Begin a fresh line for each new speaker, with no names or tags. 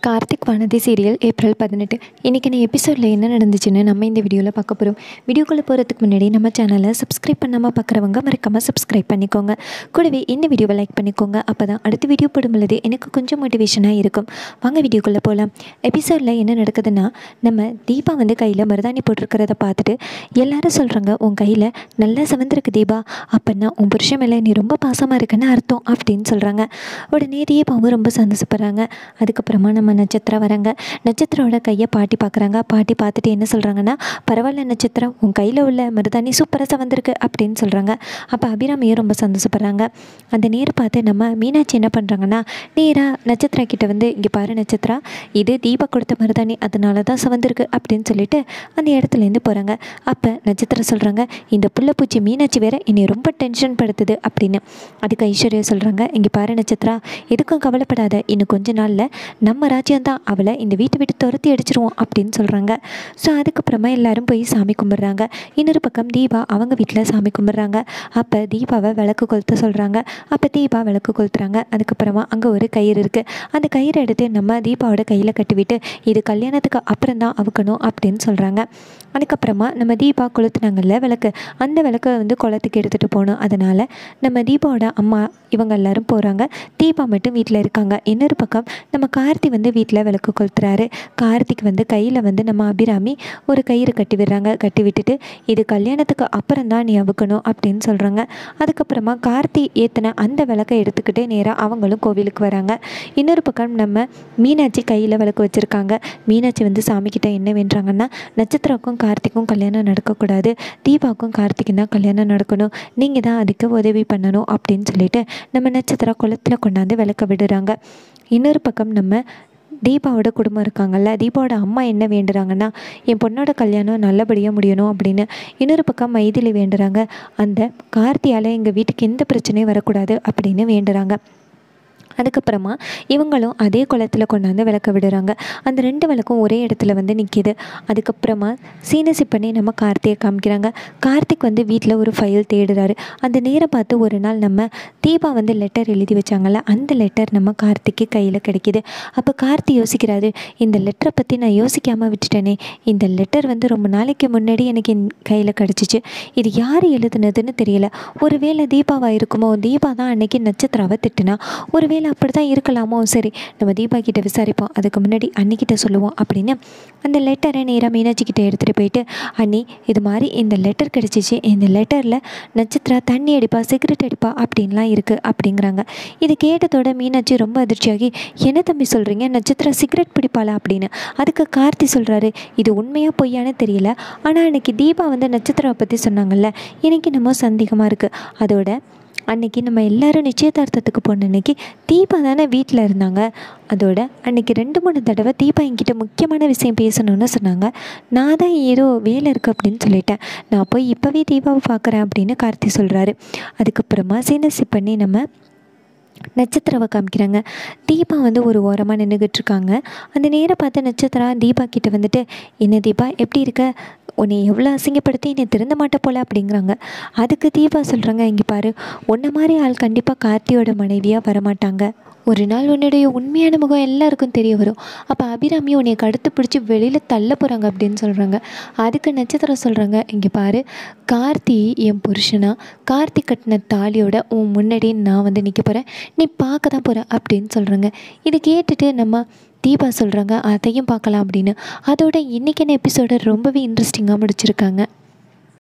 Karthik Vanathi serial April பதினெட்டு இன்றைக்கான எபிசோடில் என்ன நடந்துச்சுன்னு நம்ம இந்த வீடியோவில் பார்க்க போகிறோம் வீடியோக்குள்ளே போகிறதுக்கு முன்னாடி நம்ம சேனலை சப்ஸ்கிரைப் பண்ணாமல் பார்க்குறவங்க மறக்காமல் சப்ஸ்கிரைப் பண்ணிக்கோங்க கூடவே இந்த வீடியோவை லைக் பண்ணிக்கோங்க அப்போ தான் அடுத்த வீடியோ போடும்பொழுது எனக்கு கொஞ்சம் மோட்டிவேஷனாக இருக்கும் வாங்க வீடியோக்குள்ளே போகலாம் எபிசோடில் என்ன நடக்குதுன்னா நம்ம தீபா வந்து கையில் மருதாணி போட்டிருக்கிறத பார்த்துட்டு எல்லாரும் சொல்கிறாங்க உன் கையில் நல்லா சிவந்திருக்கு தீபா அப்படின்னா உன் புருஷன் மேலே நீ ரொம்ப பாசமாக இருக்குன்னு அர்த்தம் அப்படின்னு சொல்கிறாங்க உடனே தீபாவும் ரொம்ப சந்தோஷப்படுறாங்க அதுக்கப்புறமா நம்ம நட்சத்திரம் வராங்க நட்சத்திரோட கையை பாட்டி பார்க்குறாங்க பாட்டி பார்த்துட்டு என்ன சொல்கிறாங்கன்னா பரவாயில்ல நட்சத்திரம் உன் கையில் உள்ள மருதாணி சூப்பராக வந்திருக்கு அப்படின்னு சொல்கிறாங்க அப்போ அபிராமியும் ரொம்ப சந்தோஷப்படுறாங்க அந்த நேர் பார்த்து நம்ம மீனாட்சி என்ன பண்ணுறாங்கன்னா நேராக நட்சத்திரா கிட்ட வந்து இங்கே பாரு நட்சத்திரா இது தீபா கொடுத்த மருதாணி அதனால தான் சவந்திருக்கு அப்படின்னு சொல்லிட்டு அந்த இடத்துலேருந்து போகிறாங்க அப்போ நட்சத்திரம் சொல்கிறாங்க இந்த புள்ளப்பூச்சி மீனாட்சி வேற என்னை ரொம்ப டென்ஷன் படுத்துது அப்படின்னு அதுக்கு ஐஸ்வர்யா சொல்கிறாங்க இங்கே பாரு நட்சத்திரா எதுக்கும் கவலைப்படாத இன்னும் கொஞ்ச நாளில் நம்ம ராஜ்யம் தான் அவளை இந்த வீட்டை விட்டு துரத்தி அடிச்சிருவோம் அப்படின்னு சொல்கிறாங்க ஸோ அதுக்கப்புறமா எல்லாரும் போய் சாமி கும்பிட்றாங்க இன்னொரு பக்கம் தீபா அவங்க வீட்டில் சாமி கும்பிட்றாங்க அப்போ தீபாவை விளக்கு கொளுத்த சொல்கிறாங்க அப்போ தீபா விளக்கு கொளுத்துறாங்க அதுக்கப்புறமா அங்கே ஒரு கயிறு இருக்குது அந்த கயிறை எடுத்து நம்ம தீபாவோட கையில் கட்டிவிட்டு இது கல்யாணத்துக்கு அப்புறம் தான் அவுக்கணும் அப்படின்னு சொல்கிறாங்க அதுக்கப்புறமா நம்ம தீபா கொளுத்துனாங்கல்ல விளக்கு அந்த விளக்கை வந்து குளத்துக்கு எடுத்துகிட்டு போகணும் அதனால் நம்ம தீபாவோட அம்மா இவங்க எல்லாரும் போகிறாங்க தீபா மட்டும் வீட்டில் இருக்காங்க இன்னொரு பக்கம் நம்ம கார்த்தி வந்து வீட்டில் விளக்கு கொளுத்துறாரு கார்த்திக் வந்து கையில் வந்து நம்ம அபிராமி ஒரு கயிறு கட்டி விடுறாங்க கட்டி விட்டுட்டு இது கல்யாணத்துக்கு அப்புறம் தான் நீ அவுக்கணும் அப்படின்னு சொல்கிறாங்க அதுக்கப்புறமா கார்த்தி ஏற்றின அந்த விளக்கை எடுத்துக்கிட்டு நேராக அவங்களும் கோவிலுக்கு வராங்க இன்னொரு பக்கம் நம்ம மீனாட்சி கையில் விளக்கு வச்சுருக்காங்க மீனாட்சி வந்து சாமிக்கிட்ட என்ன வேண்டுறாங்கன்னா நட்சத்திரக்கும் கார்த்திக்கும் கல்யாணம் நடக்கக்கூடாது தீபாவுக்கும் கார்த்திக்கும் தான் கல்யாணம் நடக்கணும் நீங்கள் தான் அதுக்கு உதவி பண்ணணும் அப்படின்னு சொல்லிட்டு நம்ம நட்சத்திர குளத்தில் கொண்டாந்து விளக்க விடுறாங்க இன்னொரு பக்கம் நம்ம தீபாவோட குடும்பம் இருக்காங்கல்ல தீபாவோட அம்மா என்ன வேண்டுறாங்கன்னா என் பொண்ணோட கல்யாணம் நல்லபடியாக முடியணும் அப்படின்னு இன்னொரு பக்கம் மைதிலி வேண்டுறாங்க அந்த கார்த்தியால் எங்கள் வீட்டுக்கு எந்த பிரச்சனையும் வரக்கூடாது அப்படின்னு வேண்டுறாங்க அதுக்கப்புறமா இவங்களும் அதே குளத்தில் கொண்டாந்து விளக்க விடுறாங்க அந்த ரெண்டு விளக்கும் ஒரே இடத்துல வந்து நிற்கிது அதுக்கப்புறமா சீனசி பண்ணி நம்ம கார்த்தியை காமிக்கிறாங்க கார்த்திக் வந்து வீட்டில் ஒரு ஃபைல் தேடுறாரு அந்த நேரம் பார்த்து ஒரு நாள் நம்ம தீபா வந்து லெட்டர் எழுதி வச்சாங்கல்ல அந்த லெட்டர் நம்ம கார்த்திக்கு கையில் கிடைக்கிது அப்போ கார்த்தி யோசிக்கிறாரு இந்த லெட்டரை பற்றி நான் யோசிக்காமல் விட்டுட்டேனே இந்த லெட்டர் வந்து ரொம்ப நாளைக்கு முன்னாடி எனக்கு என் கையில் கிடச்சிச்சு இது யார் எழுதுனதுன்னு தெரியல ஒருவேளை தீபாவா இருக்குமோ தீபா தான் அன்னைக்கு நட்சத்திராவை திட்டுனா ஒருவேளை அப்படி தான் இருக்கலாமோ சரி நம்ம தீபா கிட்ட விசாரிப்போம் அதுக்கு முன்னாடி அன்னிக்கிட்ட சொல்லுவோம் அப்படின்னு அந்த லெட்டரை நேராக மீனாட்சி கிட்ட எடுத்துகிட்டு போயிட்டு அண்ணி இது மாதிரி இந்த லெட்டர் கிடச்சிச்சு இந்த லெட்டரில் நட்சத்திரா தண்ணி அடிப்பா சிகரெட் அடிப்பா அப்படின்லாம் இருக்குது அப்படிங்கிறாங்க இது கேட்டதோட மீனாட்சி ரொம்ப அதிர்ச்சியாகி என்ன தம்பி சொல்கிறீங்க நட்சத்திரா சிகரெட் பிடிப்பாளா அப்படின்னு அதுக்கு கார்த்தி சொல்கிறாரு இது உண்மையாக பொய்யான்னு தெரியல ஆனால் அன்னைக்கு தீபா வந்து நட்சத்திராவை பற்றி சொன்னாங்கல்ல எனக்கு நம்ம சந்தேகமாக இருக்குது அதோட அன்னைக்கு நம்ம எல்லாரும் நிச்சயதார்த்தத்துக்கு போன அன்னைக்கு தீபா தானே வீட்டில் இருந்தாங்க அதோட அன்னைக்கு ரெண்டு மூணு தடவை தீபா என்கிட்ட முக்கியமான விஷயம் பேசணும்னு சொன்னாங்க நான் தான் ஏதோ வேலை இருக்குது அப்படின்னு சொல்லிட்டேன் நான் போய் இப்போவே தீபாவை பார்க்குறேன் அப்படின்னு கார்த்தி சொல்கிறாரு அதுக்கப்புறமா சீனசி பண்ணி நம்ம நட்சத்திராவை காமிக்கிறாங்க தீபா வந்து ஒரு ஓரமாக நின்றுக்கிட்டு இருக்காங்க அந்த நேரம் பார்த்து நட்சத்திரா தீபா கிட்ட வந்துட்டு என்ன தீபா எப்படி இருக்க உன்னை எவ்வளோ அசிங்கப்படுத்தி என்னை திருந்த மாட்ட போல அப்படிங்கிறாங்க அதுக்கு தீபா சொல்கிறாங்க இங்கே பாரு உன்ன மாதிரி ஆள் கண்டிப்பாக கார்த்தியோட மனைவியாக வரமாட்டாங்க ஒரு நாள் உன்னுடைய உண்மையான முகம் எல்லாருக்கும் தெரிய வரும் அப்போ அபிராமி உன்னை கடுத்து பிடிச்சி வெளியில் தள்ள போகிறாங்க அப்படின்னு சொல்கிறாங்க அதுக்கு நட்சத்திரம் சொல்கிறாங்க இங்கே பாரு கார்த்தி என் புருஷனா கார்த்தி கட்டின தாலியோட உன் முன்னாடி நான் வந்து நிற்க போகிறேன் நீ பார்க்க தான் போகிற அப்படின்னு சொல்கிறாங்க இதை கேட்டுட்டு நம்ம தீபா சொல்கிறாங்க அதையும் பார்க்கலாம் அப்படின்னு அதோட இன்றைக்கான எபிசோட ரொம்பவே இன்ட்ரெஸ்டிங்காக முடிச்சிருக்காங்க